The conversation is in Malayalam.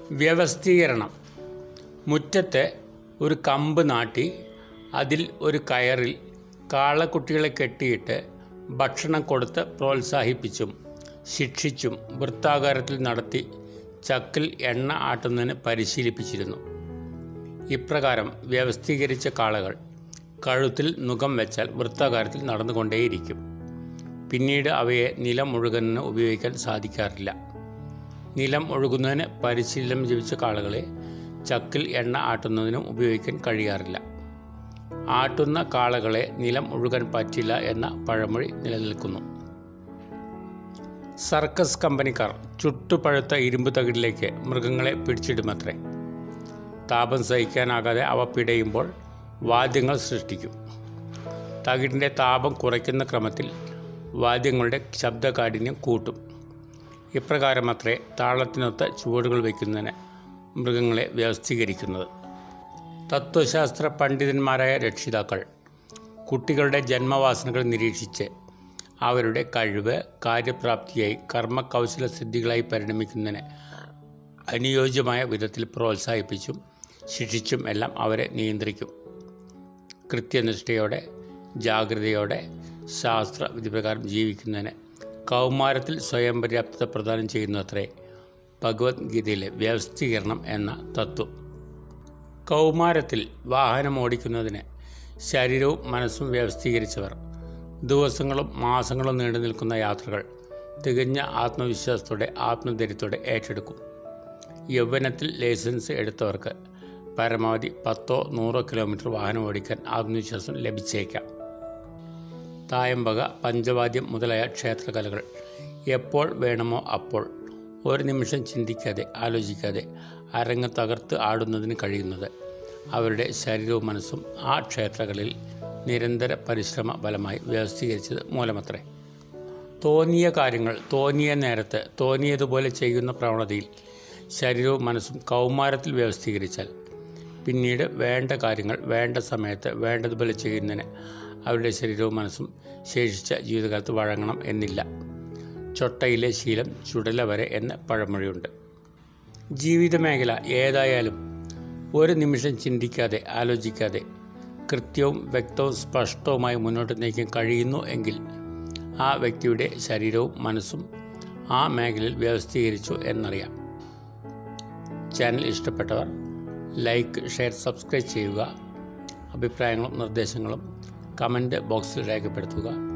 വ്യവസ്ഥീകരണം മുറ്റത്ത് ഒരു കമ്പ് നാട്ടി അതിൽ ഒരു കയറിൽ കാളക്കുട്ടികളെ കെട്ടിയിട്ട് ഭക്ഷണം കൊടുത്ത് പ്രോത്സാഹിപ്പിച്ചും ശിക്ഷിച്ചും വൃത്താകാരത്തിൽ നടത്തി ചക്കിൽ എണ്ണ ആട്ടുന്നതിന് പരിശീലിപ്പിച്ചിരുന്നു ഇപ്രകാരം വ്യവസ്ഥീകരിച്ച കാളകൾ കഴുത്തിൽ നുകം വെച്ചാൽ വൃത്താകാരത്തിൽ നടന്നുകൊണ്ടേയിരിക്കും പിന്നീട് അവയെ നിലം ഒഴുകുന്നതിന് ഉപയോഗിക്കാൻ സാധിക്കാറില്ല നിലം ഒഴുകുന്നതിന് പരിശീലനം ലഭിച്ച കാളകളെ ചക്കിൽ എണ്ണ ആട്ടുന്നതിനും ഉപയോഗിക്കാൻ കഴിയാറില്ല ആട്ടുന്ന കാളകളെ നിലം ഒഴുകാൻ പറ്റില്ല എന്ന പഴമൊഴി നിലനിൽക്കുന്നു സർക്കസ് കമ്പനിക്കാർ ചുട്ടുപഴുത്ത ഇരുമ്പ് തകിടിലേക്ക് മൃഗങ്ങളെ പിടിച്ചിടുമത്രേ താപം സഹിക്കാനാകാതെ അവ പിടയുമ്പോൾ വാദ്യങ്ങൾ സൃഷ്ടിക്കും തകിടിൻ്റെ താപം കുറയ്ക്കുന്ന ക്രമത്തിൽ വാദ്യങ്ങളുടെ ശബ്ദകാഠിന്യം കൂട്ടും ഇപ്രകാരമത്രേ താളത്തിനൊത്ത ചുവടുകൾ വയ്ക്കുന്നതിന് മൃഗങ്ങളെ വ്യവസ്ഥീകരിക്കുന്നത് തത്വശാസ്ത്ര പണ്ഡിതന്മാരായ രക്ഷിതാക്കൾ കുട്ടികളുടെ ജന്മവാസനകൾ നിരീക്ഷിച്ച് അവരുടെ കഴിവ് കാര്യപ്രാപ്തിയായി കർമ്മകൗശല സിദ്ധികളായി പരിണമിക്കുന്നതിന് അനുയോജ്യമായ വിധത്തിൽ പ്രോത്സാഹിപ്പിച്ചും ശിക്ഷിച്ചും എല്ലാം അവരെ നിയന്ത്രിക്കും കൃത്യനിഷ്ഠയോടെ ജാഗ്രതയോടെ ശാസ്ത്ര വിധിപ്രകാരം ജീവിക്കുന്നതിന് കൗമാരത്തിൽ സ്വയം പര്യാപ്തത പ്രദാനം ചെയ്യുന്നത്രേ ഭഗവത്ഗീതയിലെ വ്യവസ്ഥീകരണം എന്ന തത്വം കൗമാരത്തിൽ വാഹനം ഓടിക്കുന്നതിന് ശരീരവും മനസ്സും വ്യവസ്ഥീകരിച്ചവർ ദിവസങ്ങളും മാസങ്ങളും നീണ്ടു നിൽക്കുന്ന യാത്രകൾ തികഞ്ഞ ആത്മവിശ്വാസത്തോടെ ആത്മധൈര്യത്തോടെ ഏറ്റെടുക്കും യൗവനത്തിൽ ലൈസൻസ് എടുത്തവർക്ക് പരമാവധി പത്തോ നൂറോ കിലോമീറ്റർ വാഹനം ഓടിക്കാൻ ആത്മവിശ്വാസം ലഭിച്ചേക്കാം തായമ്പക പഞ്ചവാദ്യം മുതലായ ക്ഷേത്രകലകൾ എപ്പോൾ വേണമോ അപ്പോൾ ഒരു നിമിഷം ചിന്തിക്കാതെ ആലോചിക്കാതെ അരങ്ങ് തകർത്ത് ആടുന്നതിന് കഴിയുന്നത് അവരുടെ ശരീരവും മനസ്സും ആ ക്ഷേത്രകളിൽ നിരന്തര പരിശ്രമ ഫലമായി വ്യവസ്ഥീകരിച്ചത് മൂലമത്രേ തോന്നിയ കാര്യങ്ങൾ തോന്നിയ നേരത്ത് തോന്നിയതുപോലെ ചെയ്യുന്ന പ്രവണതയിൽ ശരീരവും മനസ്സും കൗമാരത്തിൽ വ്യവസ്ഥീകരിച്ചാൽ പിന്നീട് വേണ്ട കാര്യങ്ങൾ വേണ്ട സമയത്ത് വേണ്ടതുപോലെ ചെയ്യുന്നതിന് അവരുടെ ശരീരവും മനസ്സും ശേഷിച്ച ജീവിതകാലത്ത് വഴങ്ങണം എന്നില്ല ചൊട്ടയിലെ ശീലം ചുടല വരെ എന്ന പഴമൊഴിയുണ്ട് ജീവിത മേഖല ഏതായാലും ഒരു നിമിഷം ചിന്തിക്കാതെ ആലോചിക്കാതെ കൃത്യവും വ്യക്തവും സ്പഷ്ടവുമായി മുന്നോട്ട് നയിക്കാൻ കഴിയുന്നു എങ്കിൽ ആ വ്യക്തിയുടെ ശരീരവും മനസ്സും ആ മേഖലയിൽ വ്യവസ്ഥീകരിച്ചു എന്നറിയാം ചാനൽ ഇഷ്ടപ്പെട്ടവർ ലൈക്ക് ഷെയർ സബ്സ്ക്രൈബ് ചെയ്യുക അഭിപ്രായങ്ങളും നിർദ്ദേശങ്ങളും കമൻറ്റ് ബോക്സിൽ രേഖപ്പെടുത്തുക